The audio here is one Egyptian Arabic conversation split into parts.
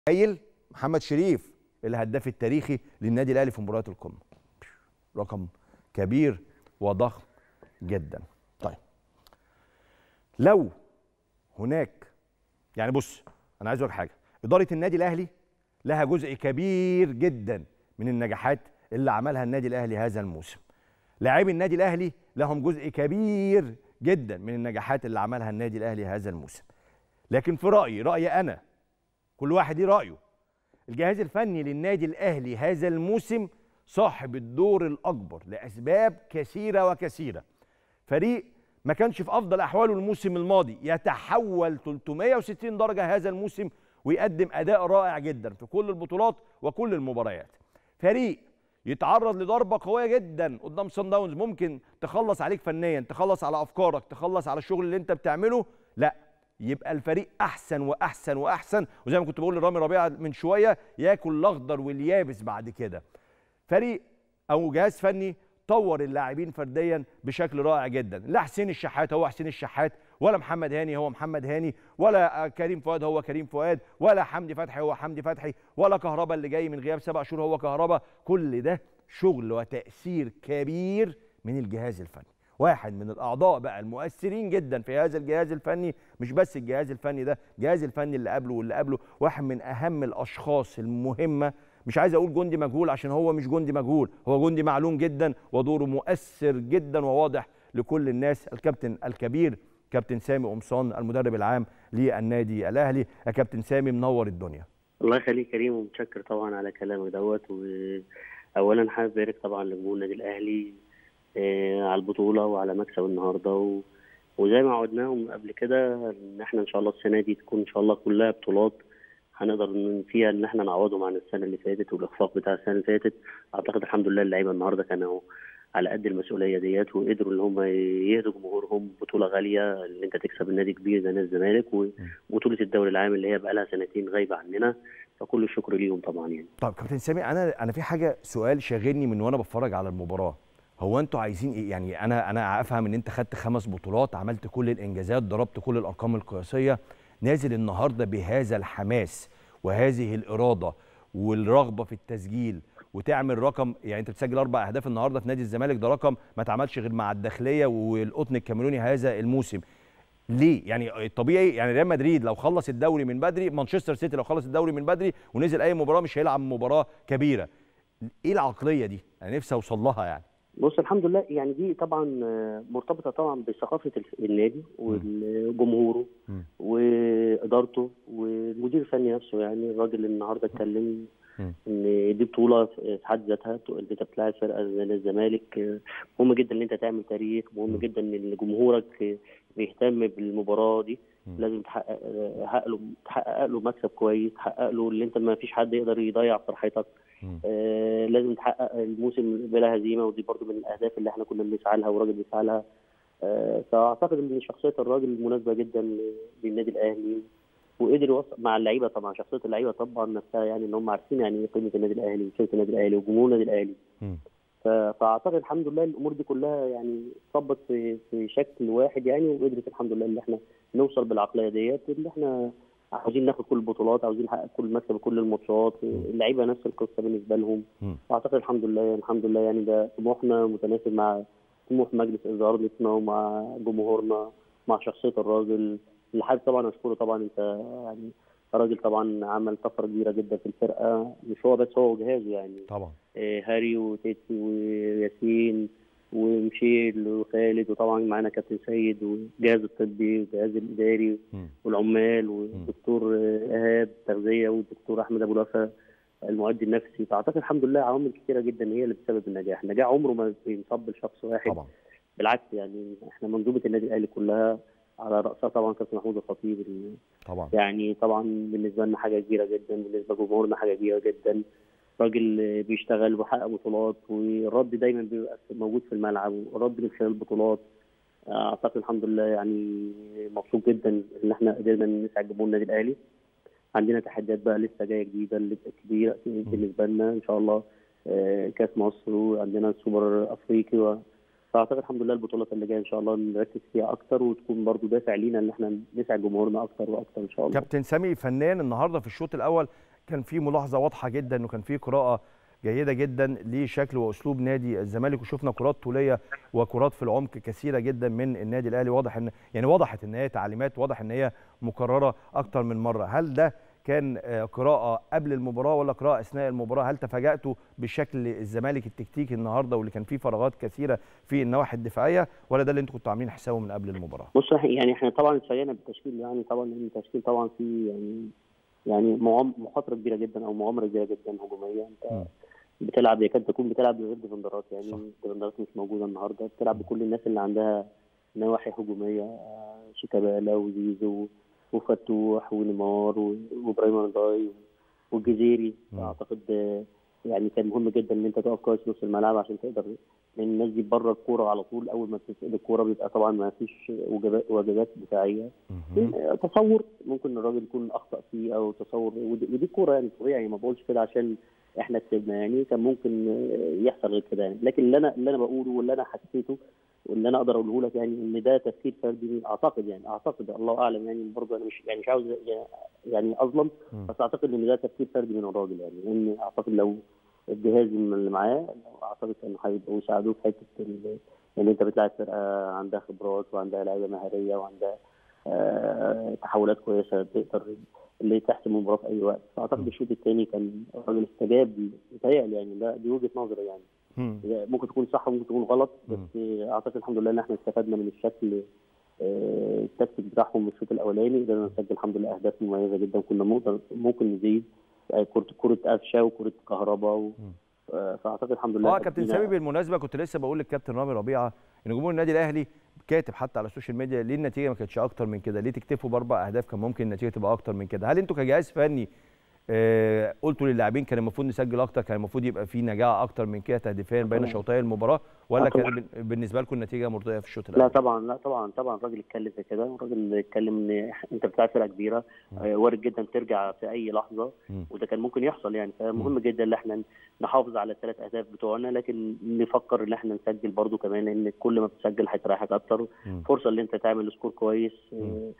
قايل محمد شريف الهداف التاريخي للنادي الاهلي في مباريات القمه رقم كبير وضخم جدا طيب لو هناك يعني بص انا عايز اقول حاجه اداره النادي الاهلي لها جزء كبير جدا من النجاحات اللي عملها النادي الاهلي هذا الموسم لاعبي النادي الاهلي لهم جزء كبير جدا من النجاحات اللي عملها النادي الاهلي هذا الموسم لكن في رايي رايي انا كل واحد ليه رايه الجهاز الفني للنادي الاهلي هذا الموسم صاحب الدور الاكبر لاسباب كثيره وكثيره فريق ما كانش في افضل احواله الموسم الماضي يتحول 360 درجه هذا الموسم ويقدم اداء رائع جدا في كل البطولات وكل المباريات فريق يتعرض لضربه قويه جدا قدام سان داونز ممكن تخلص عليك فنيا تخلص على افكارك تخلص على الشغل اللي انت بتعمله لا يبقى الفريق احسن واحسن واحسن وزي ما كنت بقول لرامي ربيعه من شويه ياكل الاخضر واليابس بعد كده فريق او جهاز فني طور اللاعبين فرديا بشكل رائع لا لا حسين الشحات هو حسين الشحات ولا محمد هاني هو محمد هاني ولا كريم فؤاد هو كريم فؤاد ولا حمدي فتحي هو حمدي فتحي ولا كهربا اللي جاي من غياب سبع شهور هو كهربا كل ده شغل وتأثير كبير من الجهاز الفني واحد من الاعضاء بقى المؤثرين جدا في هذا الجهاز الفني مش بس الجهاز الفني ده الجهاز الفني اللي قبله واللي قبله واحد من اهم الاشخاص المهمه مش عايز اقول جندي مجهول عشان هو مش جندي مجهول هو جندي معلوم جدا ودوره مؤثر جدا وواضح لكل الناس الكابتن الكبير كابتن سامي قمصان المدرب العام للنادي الاهلي يا كابتن سامي منور الدنيا الله يخليك كريم ومتشكر طبعا على كلامك دوت واولا حابب ابارك طبعا لجمهور النادي الاهلي آه، على البطوله وعلى مكسب النهارده و... وزي ما عودناهم قبل كده ان احنا ان شاء الله السنه دي تكون ان شاء الله كلها بطولات هنقدر فيها ان احنا نعوضهم عن السنه اللي فاتت والاخفاق بتاع السنه اللي فاتت اعتقد الحمد لله اللعيبه النهارده كانوا على قد المسؤوليه ديت وقدروا ان هم يهدوا جمهورهم بطوله غاليه اللي انت تكسب النادي كبير زي نادي الزمالك وبطوله الدوري العام اللي هي بقى لها سنتين غايبه عننا فكل الشكر ليهم طبعا يعني. طب كابتن سامي انا انا في حاجه سؤال شاغلني من وانا بتفرج على المباراه هو انتوا عايزين ايه يعني انا انا افهم ان انت خدت خمس بطولات عملت كل الانجازات ضربت كل الارقام القياسيه نازل النهارده بهذا الحماس وهذه الاراده والرغبه في التسجيل وتعمل رقم يعني انت بتسجل اربع اهداف النهارده في نادي الزمالك ده رقم ما اتعملش غير مع الداخليه والقطن الكاميروني هذا الموسم ليه يعني الطبيعي يعني ريال مدريد لو خلص الدوري من بدري مانشستر سيتي لو خلص الدوري من بدري ونزل اي مباراه مش هيلعب مباراه كبيره ايه العقليه دي انا نفسي اوصل لها يعني بص الحمد لله يعني دي طبعا مرتبطه طبعا بثقافه النادي وجمهوره وادارته والمدير الفني نفسه يعني الراجل اللي النهارده اتكلم ان دي بطوله في حد ذاتها ان انت بتلاعب فرقه زي الزمالك مهم جدا ان انت تعمل تاريخ مهم جدا ان جمهورك بيهتم بالمباراه دي لازم تحقق له تحقق له مكسب كويس تحقق له اللي انت ما فيش حد يقدر يضيع فرحتك آه لازم تحقق الموسم بلا هزيمه ودي برضو من الاهداف اللي احنا كنا بنسعى لها والراجل بيسعى لها آه فاعتقد ان شخصيه الراجل مناسبه جدا للنادي الاهلي وقدر يوصل مع اللعيبه طبعا شخصيه اللعيبه طبعا نفسها يعني ان هم عارفين يعني ايه قيمه النادي الاهلي وشركه النادي الاهلي وجمهور النادي الاهلي فاعتقد الحمد لله الامور دي كلها يعني صبت في في شكل واحد يعني وقدرت الحمد لله ان احنا نوصل بالعقليه ديت ان احنا عاوزين ناخد كل البطولات عاوزين نحقق كل مكسب كل الماتشات اللعيبه نفس القصه بالنسبه لهم اعتقد الحمد لله يعني الحمد لله يعني ده طموحنا متناسب مع طموح مجلس ادارتنا ومع جمهورنا مع شخصيه الراجل اللي حابب طبعا اشكره طبعا انت يعني راجل طبعا عمل طفره كبيره جدا في الفرقه مش هو بس هو وجهازه يعني طبعا آه هاري وتيتي وياسين ومشيل وخالد وطبعا معانا كابتن سيد والجهاز الطبي والجهاز الاداري والعمال والدكتور ايهاب تغذيه والدكتور احمد ابو الوفا المؤدي النفسي فاعتقد الحمد لله عوامل كثيره جدا هي اللي بتسبب النجاح، النجاح عمره ما بينصب لشخص واحد طبعا بالعكس يعني احنا منظومه النادي الاهلي كلها على راسها طبعا كابتن محمود الخطيب طبعا يعني طبعا بالنسبه لنا حاجه كبيره جدا بالنسبه لجمهورنا حاجه كبيره جدا راجل بيشتغل وبيحقق بطولات والرد دايما بيبقى موجود في الملعب والرد من خلال البطولات اعتقد الحمد لله يعني مبسوط جدا ان احنا قدرنا نسعد جمهور النادي الاهلي عندنا تحديات بقى لسه جايه جديده كبيره بالنسبه لنا ان شاء الله كاس مصر وعندنا السوبر افريقي فاعتقد الحمد لله البطولات اللي جايه ان شاء الله نركز فيها اكتر وتكون برضو دافع لينا ان احنا نسعد جمهورنا اكتر واكتر ان شاء الله. كابتن سامي فنان النهارده في الشوط الاول كان في ملاحظه واضحه جدا وكان في قراءه جيده جدا لشكل واسلوب نادي الزمالك وشفنا كرات طوليه وكرات في العمق كثيره جدا من النادي الاهلي واضح ان يعني وضحت ان هي تعليمات واضح ان هي مكرره اكتر من مره هل ده كان آه، قراءه قبل المباراه ولا قراءه اثناء المباراه هل تفاجاتوا بشكل الزمالك التكتيكي النهارده واللي كان فيه فراغات كثيره في النواحي الدفاعيه ولا ده اللي انتوا كنتوا عاملين حسابه من قبل المباراه بص إح- يعني احنا طبعا اتفاجئنا بالتشكيل يعني طبعا لان التشكيل طبعا فيه يعني يعني مغام- مخاطره كبيره جدا او مغامره كبيره جدا هجوميه انت مم. بتلعب يكاد تكون بتلعب من غير ديفندرات صح. يعني ديفندرات مش موجوده النهارده بتلعب بكل الناس اللي عندها نواحي هجوميه آه، شيكابالا وزيزو وفتوح ونيمار و- وابراهيم رضاي والجزيري مم. اعتقد آه، يعني كان مهم جدا ان انت تقف كويس في نص الملعب عشان تقدر لان الناس دي بره الكوره على طول اول ما بتتقل الكوره بيبقى طبعا ما فيش وجبات واجبات دفاعيه مهم. آه، تصور ممكن الراجل يكون اخطا فيه او تصور ودي, ودي الكوره يعني طبيعي ما بقولش كده عشان احنا كسبنا يعني كان ممكن آه، يحصل غير كده يعني لكن اللي انا اللي انا بقوله واللي انا حسيته واللي انا اقدر اقوله لك يعني ان ده تفكير فردي اعتقد يعني اعتقد الله اعلم يعني برضه انا مش يعني مش عاوز يعني اظلم مم. بس اعتقد ان ده تفكير فردي من الراجل يعني لان اعتقد لو الجهاز اللي معاه اعتقد انه هيبقوا يساعدوه في حته ال- ان انت بتلاعب فرقه عندها خبرات وعندها لعيبه مهاريه وعندها آه، تحولات كويسه تقدر اللي تحسم المباراه في اي وقت فاعتقد الشوط الثاني كان الراجل استجاب متهيألي يعني ده دي وجهه نظري يعني مم. ممكن تكون صح وممكن تكون غلط مم. بس اعتقد الحمد لله ان احنا استفدنا من الشكل آه، التكتيك بتاعهم في الشوط الاولاني قدرنا نسجل الحمد لله اهداف مميزه جدا كنا ممكن ممكن نزيد آه، كره كره قفشه وكره كهرباء و... آه، فاعتقد الحمد لله اه كابتن أدينا- سامي بالمناسبه كنت لسه بقول للكابتن رامي ربيعه ان جمهور النادي الاهلي كاتب حتى على السوشيال ميديا ليه النتيجه ما كانتش اكتر من كده ليه تكتفوا باربع اهداف كان ممكن النتيجه تبقى اكتر من كده هل انتوا كجهاز فني آه قلتوا للاعبين كان المفروض نسجل اكتر كان المفروض يبقى في نجاعه اكتر من كده تهديفيا بين طبعاً. شوطي المباراه ولا آه كان طبعاً. بن- بالنسبه لكم النتيجه مرضيه في الشوط لا الاول طبعا لا طبعا طبعا الراجل اتكلم في كده الراجل اتكلم ان إح- انت بتلعب فرقه كبيره آه، وارد جدا ترجع في اي لحظه مم. وده كان ممكن يحصل يعني فمهم جدا ان احنا نحافظ على الثلاث اهداف بتوعنا لكن نفكر ان احنا نسجل برضو كمان ان كل ما بتسجل هتريحك اكتر مم. فرصه ان انت تعمل سكور كويس آه،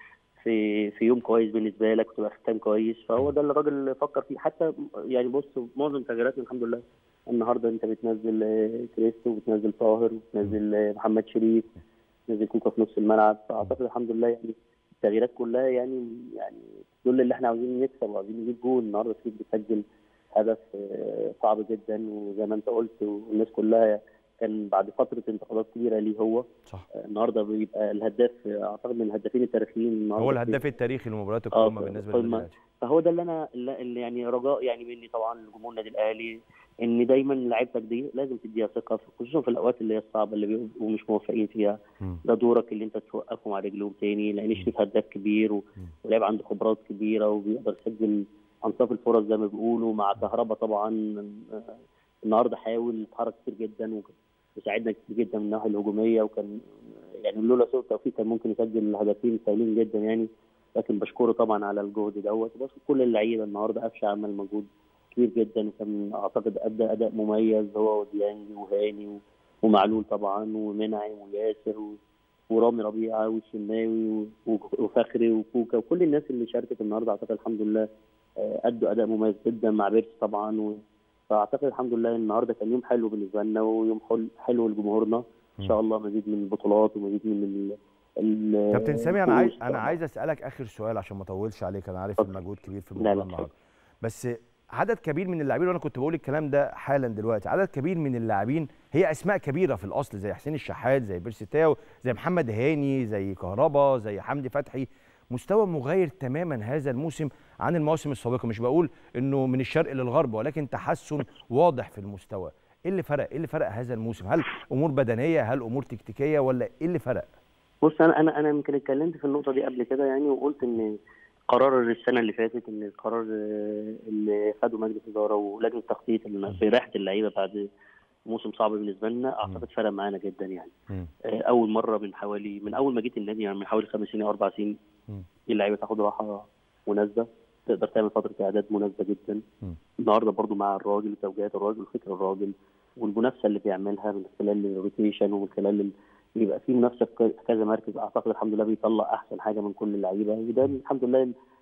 في في يوم كويس بالنسبه لك وتبقى ختام كويس فهو ده اللي الراجل فكر فيه حتى يعني بص معظم تغييراتنا الحمد لله النهارده انت بتنزل آه، كريستو وبتنزل طاهر وبتنزل آه، محمد شريف بتنزل كوكا في نص الملعب فاعتقد الحمد لله يعني التغييرات كلها يعني يعني دول اللي احنا عاوزين نكسب وعاوزين نجيب جول النهارده شريف بيسجل هدف آه، صعب جدا وزي ما انت قلت والناس كلها كان بعد فتره انتقادات كبيره ليه هو صح النهارده بيبقى الهداف اعتقد من الهدافين التاريخيين النهارده هو الهداف التاريخي لمباريات آه، القمه بالنسبه قمة. للنادي الاهلي فهو ده اللي انا اللي يعني رجاء يعني مني طبعا لجمهور النادي الاهلي ان دايما لعيبتك دي لازم تديها ثقه خصوصا في الاوقات اللي هي الصعبه اللي بيبقوا مش موفقين فيها مم. ده دورك اللي انت توقفهم على رجلهم تاني لان شريف هداف كبير و- ولاعب عنده خبرات كبيره وبيقدر يسجل انصاف الفرص زي ما بيقولوا مع كهربا طبعا آه، النهارده حاول اتحرك كتير جدا وساعدنا كتير جدا من الناحيه الهجوميه وكان يعني لولا سوء التوفيق كان ممكن يسجل هدفين سهلين جدا يعني لكن بشكره طبعا على الجهد دوت بس كل اللعيبه النهارده قفشه عمل مجهود كبير جدا وكان اعتقد ادى اداء مميز هو وديانج وهاني و- ومعلول طبعا ومنعم وياسر و- ورامي ربيعه والشناوي و- و- وفخري وكوكا وكل الناس اللي شاركت النهارده اعتقد الحمد لله آه، ادوا اداء مميز جدا مع بيرس طبعا و... فاعتقد الحمد لله النهارده كان يوم حلو بالنسبه لنا ويوم حل- حلو لجمهورنا ان شاء الله مزيد من البطولات ومزيد من ال... ال... كابتن سامي انا عايز الفوز انا طبعاً. عايز اسالك اخر سؤال عشان ما اطولش عليك انا عارف اتفضل. المجهود كبير في لا، الموضوع لا، النهارده بس عدد كبير من اللاعبين وانا كنت بقول الكلام ده حالا دلوقتي عدد كبير من اللاعبين هي اسماء كبيره في الاصل زي حسين الشحات زي بيرسي تاو زي محمد هاني زي كهربا زي حمدي فتحي مستوى مغاير تماما هذا الموسم عن المواسم السابقه مش بقول انه من الشرق للغرب ولكن تحسن واضح في المستوى ايه اللي فرق ايه اللي فرق هذا الموسم هل امور بدنيه هل امور تكتيكيه ولا ايه اللي فرق بص انا انا انا يمكن اتكلمت في النقطه دي قبل كده يعني وقلت ان قرار السنه اللي فاتت ان القرار آه، اللي خده مجلس الاداره ولجنه التخطيط اللي في راحه اللعيبه بعد موسم صعب بالنسبه لنا اعتقد فرق معانا جدا يعني مم. آه، اول مره من حوالي من اول ما جيت النادي يعني من حوالي خمس سنين او اربع سنين مم. اللعيبه تاخد راحه مناسبه تقدر تعمل فتره اعداد مناسبه جدا مم. النهارده برضو مع الراجل توجيهات الراجل وفكر الراجل والمنافسه اللي بيعملها من خلال الروتيشن ومن خلال ال... يبقى في منافسه في ك- في كذا مركز اعتقد الحمد لله بيطلع احسن حاجه من كل اللعيبه وده الحمد لله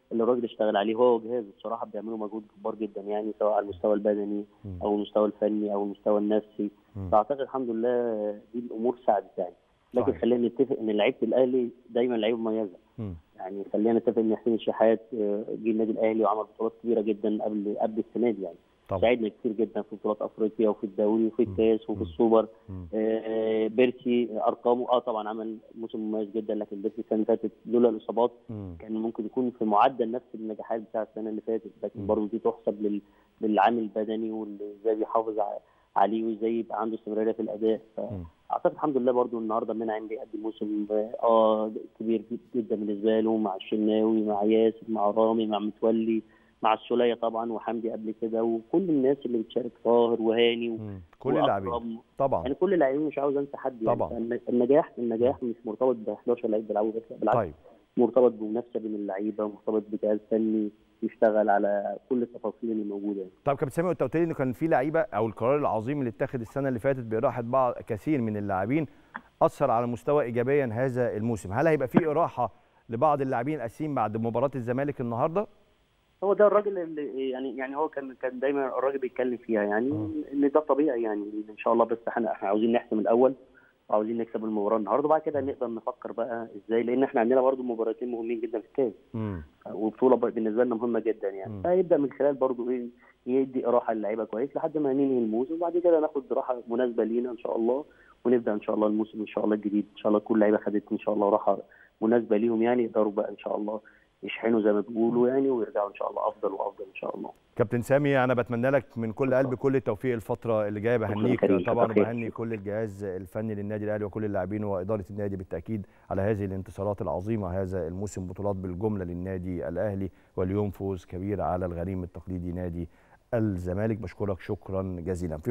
اللي الراجل اشتغل عليه هو وجهازه بصراحه بيعملوا مجهود جبار جدا يعني سواء على المستوى البدني او المستوى الفني او المستوى النفسي مم. فاعتقد الحمد لله دي الامور ساعدت يعني لكن صحيح. خلينا نتفق ان لعيبه الاهلي دايما لعيبه مميزه مم. يعني خلينا نتفق ان حسين الشحات آه، جه النادي الاهلي وعمل بطولات كبيره جدا قبل قبل السنه دي يعني طبعا ساعدنا كتير جدا في بطولات افريقيا وفي الدوري وفي الكاس وفي مم. السوبر مم. آه، بيرسي ارقامه اه طبعا عمل موسم مميز جدا لكن بيرسي السنه اللي فاتت لولا الاصابات مم. كان ممكن يكون في معدل نفس النجاحات بتاع السنه اللي فاتت لكن مم. برضه دي تحسب لل... للعامل البدني وازاي بيحافظ ع- عليه وازاي يبقى عنده استمراريه في الاداء مم. فاعتقد الحمد لله برضه النهارده منعم بيقدم موسم اه كبير جدا بالنسبه له مع الشناوي مع ياسر مع رامي مع متولي مع السوليه طبعا وحمدي قبل كده وكل الناس اللي بتشارك طاهر وهاني مم. كل اللاعبين وأكرم. طبعا يعني كل اللاعبين مش عاوز انسى حد يعني طبعا. فالن- النجاح النجاح مش مرتبط ب 11 لعيب بيلعبوا بس لا، بالعكس طيب مرتبط بمنافسه بين اللعيبه مرتبط بجهاز فني يشتغل على كل التفاصيل اللي موجوده يعني. طب كابتن سامي انت قلت لي ان كان في لعيبه او القرار العظيم اللي اتخذ السنه اللي فاتت براحه بعض كثير من اللاعبين اثر على المستوى ايجابيا هذا الموسم هل هيبقى في اراحه لبعض اللاعبين الاساسيين بعد مباراه الزمالك النهارده هو ده الراجل اللي يعني يعني هو كان كان دايما الراجل بيتكلم فيها يعني ان ده طبيعي يعني ان شاء الله بس احنا احنا عاوزين نحسم الاول وعاوزين نكسب المباراه النهارده وبعد كده نقدر نفكر بقى ازاي لان احنا عندنا برضو مباراتين مهمين جدا في الكاس امم وبطوله ب- بالنسبه لنا مهمه جدا مم. يعني فيبدا من خلال برضو ايه يدي راحه للعيبه كويس لحد ما ننهي الموسم وبعد كده ناخد راحه مناسبه لينا ان شاء الله ونبدا ان شاء الله الموسم ان شاء الله الجديد ان شاء الله كل لعيبه خدت ان شاء الله راحه مناسبه ليهم يعني يقدروا بقى ان شاء الله يشحنوا زي ما بيقولوا يعني ويرجعوا ان شاء الله افضل وافضل ان شاء الله كابتن سامي انا بتمنى لك من كل قلب كل التوفيق الفتره اللي جايه بهنيك كريم، طبعا شكرا خير. وبهني كل الجهاز الفني للنادي الاهلي وكل اللاعبين واداره النادي بالتاكيد على هذه الانتصارات العظيمه هذا الموسم بطولات بالجمله للنادي الاهلي واليوم فوز كبير على الغريم التقليدي نادي الزمالك بشكرك شكرا جزيلا